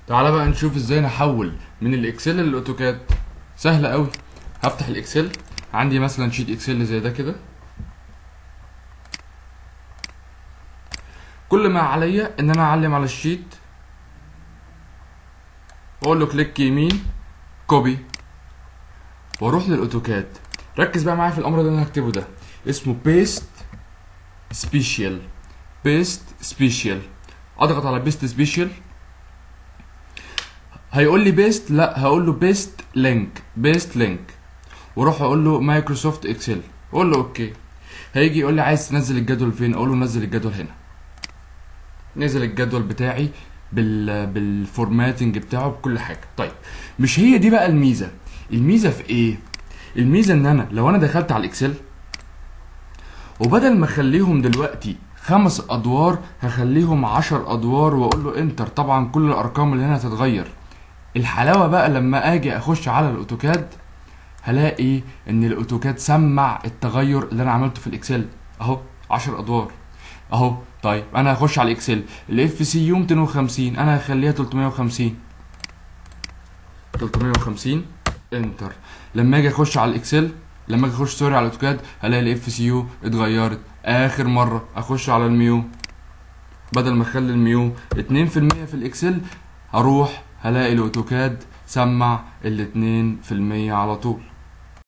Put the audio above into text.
تعالى بقى نشوف ازاي نحول من الاكسل للاوتوكاد سهله قوي هفتح الاكسل عندي مثلا شيت اكسل زي ده كده كل ما عليا ان انا اعلم على الشيت واقول له كليك يمين كوبي واروح للاوتوكاد ركز بقى معايا في الامر اللي انا هكتبه ده اسمه بيست سبيشال بيست سبيشال اضغط على بيست سبيشال هيقول لي بيست لا هقول له بيست لينك بيست لينك واروح اقول له مايكروسوفت اكسل اقول له اوكي هيجي يقول لي عايز تنزل الجدول فين اقول له نزل الجدول هنا نزل الجدول بتاعي بال بالفورماتنج بتاعه بكل حاجه طيب مش هي دي بقى الميزه الميزه في ايه الميزه ان انا لو انا دخلت على الاكسل وبدل ما اخليهم دلوقتي خمس ادوار هخليهم عشر ادوار واقول له انتر طبعا كل الارقام اللي هنا هتتغير الحلاوه بقى لما اجي اخش على الاوتوكاد هلاقي ان الاوتوكاد سمع التغير اللي انا عملته في الاكسل اهو 10 ادوار اهو طيب انا هخش على الاكسل الاف سي يو 250 انا هخليها 350 350 انتر لما اجي اخش على الاكسل لما اجي اخش سوري على الاوتوكاد هلاقي الاف سي يو اتغيرت اخر مره اخش على الميو بدل ما اخلي الميو 2% في الاكسل هروح هلاقي الاوتوكاد سمع ال 2% على طول